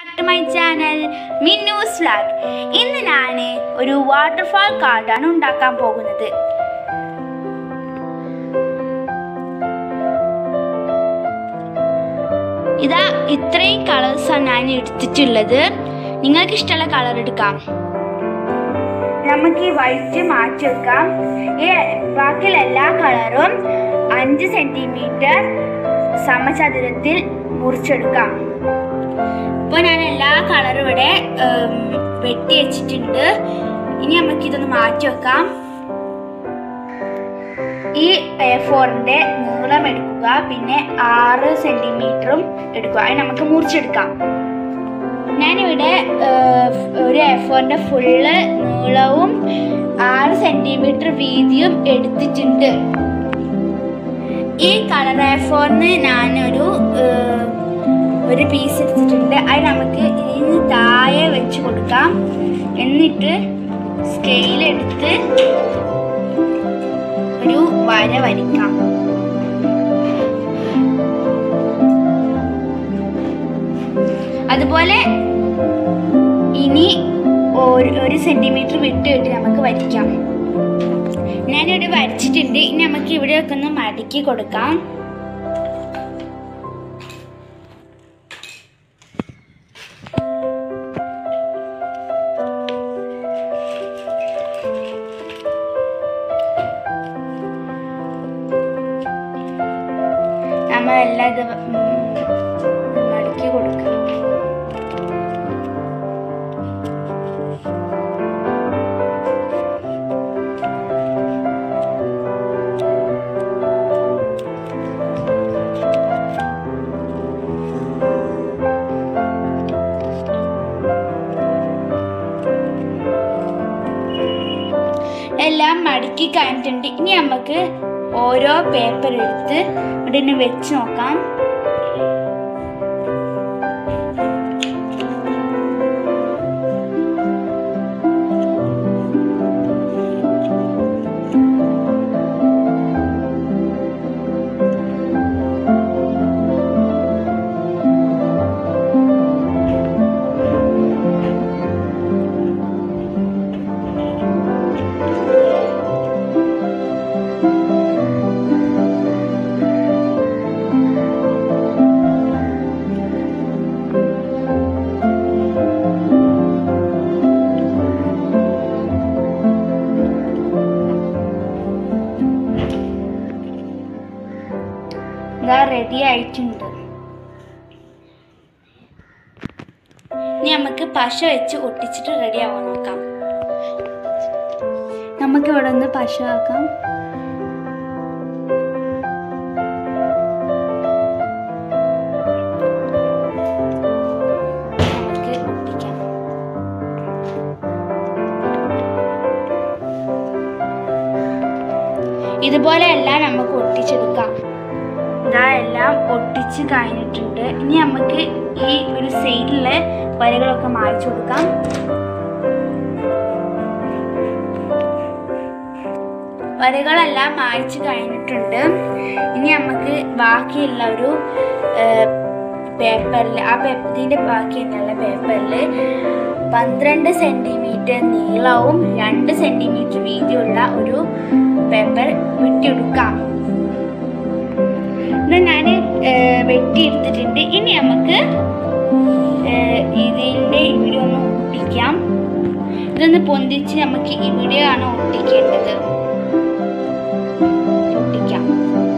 back to my channel മിന്നൂസ് vlog ഇന്ന് ഞാൻ ഒരു വാട്ടർഫാൾ കാർഡാണ് ഉണ്ടാക്കാൻ പോകുന്നത് ഇതാ ഇത്രയും കളേഴ്സാണ് ഞാൻ എടുത്തിട്ടുള്ളത് നിങ്ങൾക്ക് ഇഷ്ടമുള്ള കളർ എടുക്കാം നമുക്ക് ഈ വൈറ്റ് മാറ്റി വെക്കാം ഈ ബാക്കിയുള്ള എല്ലാ കളറും അഞ്ച് സെന്റിമീറ്റർ സമചതുരത്തിൽ മുറിച്ചെടുക്കാം ഇപ്പോൾ ഞാൻ എല്ലാ കളറും ഇവിടെ ഉം, വെട്ടി വെച്ചിട്ടുണ്ട് ഇനി നമുക്ക് ഇതൊന്ന് മാറ്റി വെക്കാം ഈ എ ഫോറിന്റെ നീളം എടുക്കുക പിന്നെ ആറ് സെന്റിമീറ്ററും എടുക്കുക അത് നമുക്ക് മുറിച്ചെടുക്കാം ഞാനിവിടെ ഏർ, ഒരു എ ഫോറിന്റെ ഫുള്ള് നീളവും ആറ് സെന്റിമീറ്റർ വീതിയും എടുത്തിട്ടുണ്ട് ഈ കളർ എ ഫോറിന് ഞാനൊരു ഏർ, ഒരു പീസ് എടുത്തിട്ടുണ്ട് അത് നമുക്ക് ഇതിന് താഴെ വെച്ച് കൊടുക്കാം എന്നിട്ട് സ്കെയിൽ എടുത്ത് ഒരു വര വരയ്ക്കാം അതുപോലെ ഇനി ഒരു ഒരു സെന്റിമീറ്റർ വിട്ട് വിട്ട് നമുക്ക് വരയ്ക്കാം ഞാനിവിടെ വരച്ചിട്ടുണ്ട് ഇനി നമുക്ക് ഇവിടെയൊക്കെ ഒന്ന് മടക്കി കൊടുക്കാം നമ്മളെല്ലാം ഇത് ഉം, മടക്കി കൊടുക്കാം എല്ലാം മടക്കി കഴിഞ്ഞിട്ടുണ്ട് ഇനി നമുക്ക് ഓരോ പേപ്പർ എടുത്ത് ഇവിടെ തന്നെ വെച്ച് നോക്കാം ഇതാ റെഡി ആയിട്ടുണ്ട് ഇനി നമുക്ക് പശ വെച്ച് ഒട്ടിച്ചിട്ട് റെഡി ആവാൻ നോക്കാം നമുക്ക് ഇവിടെ ഒന്ന് പശ ആക്കാം നമുക്ക് ഒട്ടിക്കാം ഇതുപോലെ എല്ലാം നമുക്ക് ഒട്ടിച്ചെടുക്കാം ഇതാ എല്ലാം ഒട്ടിച്ച് കഴിഞ്ഞിട്ടുണ്ട് ഇനി നമുക്ക് ഈ ഒരു സൈഡിലെ വരകളൊക്കെ മായ്ച്ചു കൊടുക്കാം വരകളെല്ലാം മായ്ച്ചു കഴിഞ്ഞിട്ടുണ്ട് ഇനി നമുക്ക് ബാക്കിയുള്ള ഒരു പേപ്പറിൽ ആ പേപ്പറിൻ്റെ ബാക്കിയുള്ള പേപ്പറിൽ പന്ത്രണ്ട് സെൻറ്റിമീറ്റർ നീളവും രണ്ട് സെൻറ്റിമീറ്റർ വീതിയുള്ള ഒരു പേപ്പർ വെട്ടിയെടുക്കാം ഇത് ഞാൻ വെട്ടിയെടുത്തിട്ടുണ്ട് ഇനി നമുക്ക് ഏഹ്, ഇതിൻ്റെ ഇവിടെ ഒന്ന് ഒട്ടിക്കാം ഇതൊന്ന് പൊന്തിച്ച് നമുക്ക് ഇവിടെയാണ് ഒട്ടിക്കേണ്ടത് ഒട്ടിക്കാം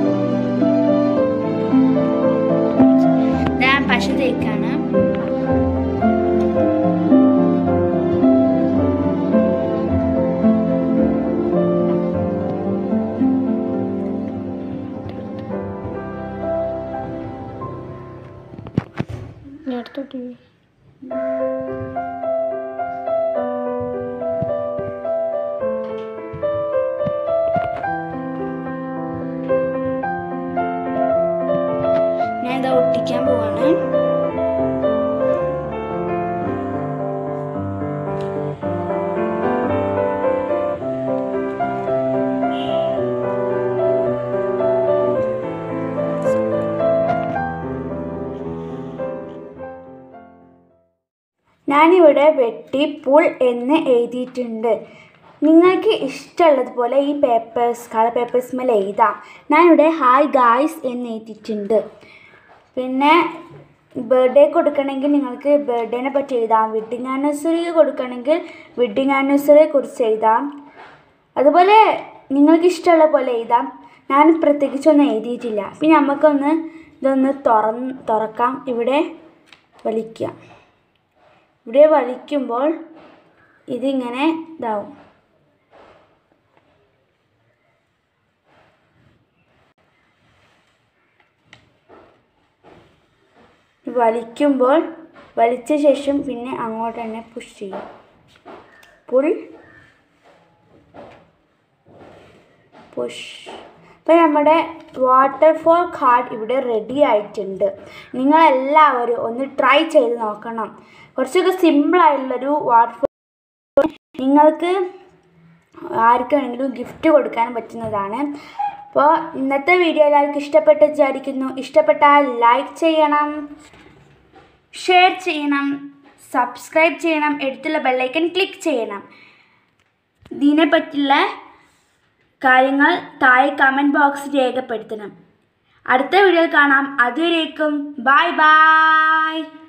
ഞാൻ പശ തേക്കാണ് എടുത്തോട്ട് ഞാൻ ഇത് ഒട്ടിക്കാൻ പോവാണ് ഞാനിവിടെ വെട്ടി പുൾ എന്ന് എഴുതിയിട്ടുണ്ട് നിങ്ങൾക്ക് ഇഷ്ടമുള്ളതുപോലെ ഈ പേപ്പേഴ്സ് കളർ പേപ്പേഴ്സ് മേലെ എഴുതാം ഞാനിവിടെ ഹായ് ഗായ്സ് എന്ന് എഴുതിയിട്ടുണ്ട് പിന്നെ ബർത്ത്ഡേ കൊടുക്കണമെങ്കിൽ നിങ്ങൾക്ക് ബർത്ത്ഡേനെ പറ്റി എഴുതാം വെഡിങ് ആനിവേഴ്സറി കൊടുക്കണമെങ്കിൽ വെഡിങ് ആനിവേഴ്സറിയെ കുറിച്ച് എഴുതാം അതുപോലെ നിങ്ങൾക്ക് ഇഷ്ടമുള്ള പോലെ എഴുതാം ഞാൻ പ്രത്യേകിച്ചൊന്നും എഴുതിയിട്ടില്ല പിന്നെ നമുക്കൊന്ന് ഇതൊന്ന് തുറന്ന് തുറക്കാം ഇവിടെ വലിക്കാം ഇവിടെ വലിക്കുമ്പോൾ ഇതിങ്ങനെ ഇതാവും വലിക്കുമ്പോൾ വലിച്ച ശേഷം പിന്നെ അങ്ങോട്ട് തന്നെ പുഷ് ചെയ്യും പുൾ പുഷ് ഇപ്പം നമ്മുടെ വാട്ടർഫോൾ കാർഡ് ഇവിടെ റെഡി ആയിട്ടുണ്ട് നിങ്ങളെല്ലാവരും ഒന്ന് ട്രൈ ചെയ്ത് നോക്കണം കുറച്ചൊക്കെ സിമ്പിളായിട്ടുള്ളൊരു വാട്ടർഫോൾ നിങ്ങൾക്ക് ആർക്കാണെങ്കിലും ഗിഫ്റ്റ് കൊടുക്കാൻ പറ്റുന്നതാണ് അപ്പോൾ ഇന്നത്തെ വീഡിയോ എല്ലാവർക്കും ഇഷ്ടപ്പെട്ട് വിചാരിക്കുന്നു ഇഷ്ടപ്പെട്ടാൽ ലൈക്ക് ചെയ്യണം ഷെയർ ചെയ്യണം സബ്സ്ക്രൈബ് ചെയ്യണം എടുത്തുള്ള ബെല്ലൈക്കൻ ക്ലിക്ക് ചെയ്യണം ഇതിനെ പറ്റിയുള്ള കാര്യങ്ങൾ താഴെ കമൻറ്റ് ബോക്സിൽ രേഖപ്പെടുത്തണം അടുത്ത വീഡിയോയിൽ കാണാം അതുവരേക്കും ബൈ ബൈ